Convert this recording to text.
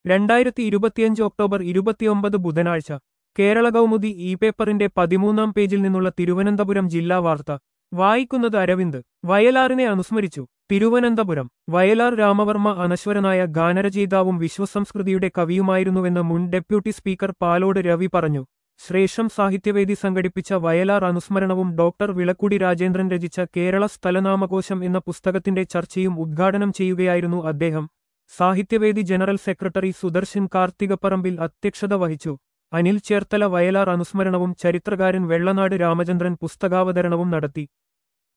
രണ്ടായിരത്തി ഇരുപത്തിയഞ്ച് ഒക്ടോബർ ഇരുപത്തിയൊമ്പത് ബുധനാഴ്ച കേരള കൗമുദി ഇ പേപ്പറിന്റെ പതിമൂന്നാം പേജിൽ നിന്നുള്ള തിരുവനന്തപുരം ജില്ലാ വാർത്ത വായിക്കുന്നത് അരവിന്ദ് വയലാറിനെ അനുസ്മരിച്ചു തിരുവനന്തപുരം വയലാർ രാമവർമ്മ അനശ്വരനായ ഗാനരചയിതാവും വിശ്വസംസ്കൃതിയുടെ കവിയുമായിരുന്നുവെന്ന് മുൻ ഡെപ്യൂട്ടി സ്പീക്കർ പാലോട് രവി പറഞ്ഞു ശ്രേഷം സാഹിത്യവേദി സംഘടിപ്പിച്ച വയലാർ അനുസ്മരണവും ഡോക്ടർ വിളക്കുടി രാജേന്ദ്രൻ രചിച്ച കേരള സ്ഥലനാമകോശം എന്ന പുസ്തകത്തിന്റെ ചർച്ചയും ഉദ്ഘാടനം ചെയ്യുകയായിരുന്നു അദ്ദേഹം സാഹിത്യവേദി ജനറൽ സെക്രട്ടറി സുദർശൻ കാർത്തികപ്പറമ്പിൽ അധ്യക്ഷത വഹിച്ചു അനിൽ ചേർത്തല വയലാർ അനുസ്മരണവും ചരിത്രകാരൻ വെള്ളനാട് രാമചന്ദ്രൻ പുസ്തകാവതരണവും നടത്തി